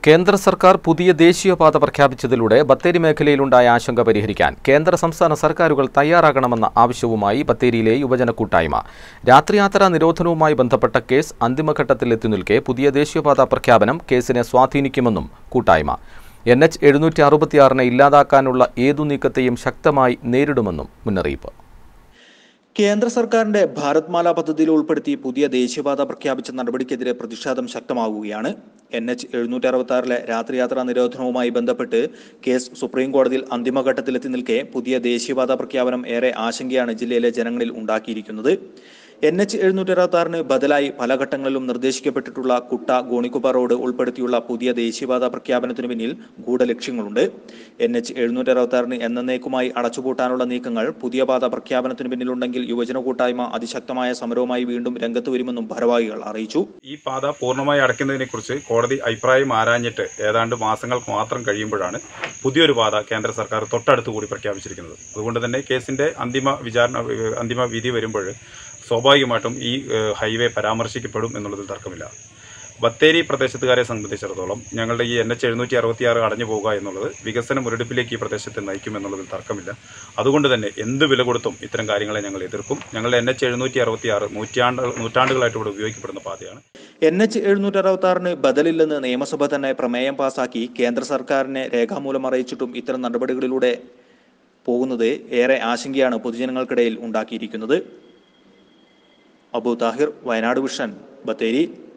കേന്ദ്ര സർക്കാർ പുതിയ ദേശീയപാത പ്രഖ്യാപിച്ചതിലൂടെ ബത്തേരി മേഖലയിലുണ്ടായ ആശങ്ക പരിഹരിക്കാൻ കേന്ദ്ര സംസ്ഥാന സർക്കാരുകൾ തയ്യാറാകണമെന്ന ആവശ്യവുമായി ബത്തേരിയിലെ യുവജന കൂട്ടായ്മ രാത്രിയാത്രാ നിരോധനവുമായി ബന്ധപ്പെട്ട കേസ് അന്തിമഘട്ടത്തിലെത്തി നിൽക്കെ പുതിയ ദേശീയപാത പ്രഖ്യാപനം കേസിനെ സ്വാധീനിക്കുമെന്നും കൂട്ടായ്മ എൻ എച്ച് എഴുന്നൂറ്റി അറുപത്തിയാറിനെ ഇല്ലാതാക്കാനുള്ള ഏതു നീക്കത്തെയും ശക്തമായി നേരിടുമെന്നും മുന്നറിയിപ്പ് കേന്ദ്ര സർക്കാരിന്റെ ഭാരത് മാല പദ്ധതിയിൽ ഉൾപ്പെടുത്തി പുതിയ ദേശീയപാത പ്രഖ്യാപിച്ച നടപടിക്കെതിരെ പ്രതിഷേധം ശക്തമാവുകയാണ് എൻ എച്ച് എഴുന്നൂറ്റി അറുപത്തി ആറിലെ രാത്രിയാത്രാ നിരോധനവുമായി ബന്ധപ്പെട്ട് കേസ് സുപ്രീം കോടതിയിൽ അന്തിമഘട്ടത്തിലെത്തി നിൽക്കെ പുതിയ ദേശീയപാത പ്രഖ്യാപനം ഏറെ ആശങ്കയാണ് ജില്ലയിലെ ജനങ്ങളിൽ ഉണ്ടാക്കിയിരിക്കുന്നത് എൻ എച്ച് എഴുന്നൂറ്റി അറുപത്തി ആറിന് ബദലായി പല ഘട്ടങ്ങളിലും നിർദ്ദേശിക്കപ്പെട്ടിട്ടുള്ള കുട്ട ഗോണിക്കുപ്പ റോഡ് ഉൾപ്പെടുത്തിയുള്ള പുതിയ ദേശീയപാത പ്രഖ്യാപനത്തിനു പിന്നിൽ ഗൂഢലക്ഷ്യങ്ങളുണ്ട് എൻ എച്ച് എഴുന്നൂറ്റി അറുപത്തി ആറിന് എന്നേക്കുമായി അടച്ചുപൂട്ടാനുള്ള നീക്കങ്ങൾ പുതിയ പാത പ്രഖ്യാപനത്തിനു പിന്നിലുണ്ടെങ്കിൽ യുവജന കൂട്ടായ്മ അതിശക്തമായ സമരവുമായി വീണ്ടും രംഗത്ത് വരുമെന്നും ഭാരവാഹികൾ അറിയിച്ചു ഈ പാത പൂർണ്ണമായി അടയ്ക്കുന്നതിനെക്കുറിച്ച് കോടതി അഭിപ്രായം ആരാഞ്ഞിട്ട് ഏതാണ്ട് മാസങ്ങൾക്ക് മാത്രം കഴിയുമ്പോഴാണ് പുതിയൊരു പാത കേന്ദ്ര സർക്കാർ തൊട്ടടുത്ത് കൂടി പ്രഖ്യാപിച്ചിരിക്കുന്നത് അതുകൊണ്ട് തന്നെ കേസിന്റെ അന്തിമ വിചാരണ ഏഹ്, അന്തിമ വിധി വരുമ്പോൾ സ്വാഭാവികമായിട്ടും ഈ ഏഹ്, ഹൈവേ പരാമർശിക്കപ്പെടും എന്നുള്ളതിൽ തർക്കമില്ല ബത്തേരി പ്രദേശത്തുകാരെ സംബന്ധിച്ചിടത്തോളം ഞങ്ങളുടെ ഈ എൻ എച്ച് എഴുന്നൂറ്റി അറുപത്തിയാറ് അടഞ്ഞു പോകുക എന്നുള്ളത് വികസന മുരടിപ്പിലേക്ക് ഈ പ്രദേശത്തെ നയിക്കും എന്നുള്ളതിൽ തർക്കമില്ല അതുകൊണ്ട് തന്നെ എന്ത് വില കൊടുത്തും ഇത്തരം കാര്യങ്ങളെ ഞങ്ങൾ എതിർക്കും ഞങ്ങളുടെ എൻ എച്ച് എഴുന്നൂറ്റി അറുപത്തിയാറ് നൂറ്റാണ്ട് നൂറ്റാണ്ടുകളായിട്ട് ഇവിടെ ഉപയോഗിക്കപ്പെടുന്ന പാതയാണ് എൻ എച്ച് എഴുന്നൂറ്റി അറുപത്തി ആറിന് ബദലില്ലെന്ന് നിയമസഭ തന്നെ പ്രമേയം പാസാക്കി കേന്ദ്ര സർക്കാരിനെ രേഖാമൂലം അറിയിച്ചിട്ടും ഇത്തരം നടപടികളിലൂടെ പോകുന്നത് ഏറെ ആശങ്കയാണ് പൊതുജനങ്ങൾക്കിടയിൽ ഉണ്ടാക്കിയിരിക്കുന്നത് അബു താഹിർ വയനാട് വിഷൻ ബത്തേരി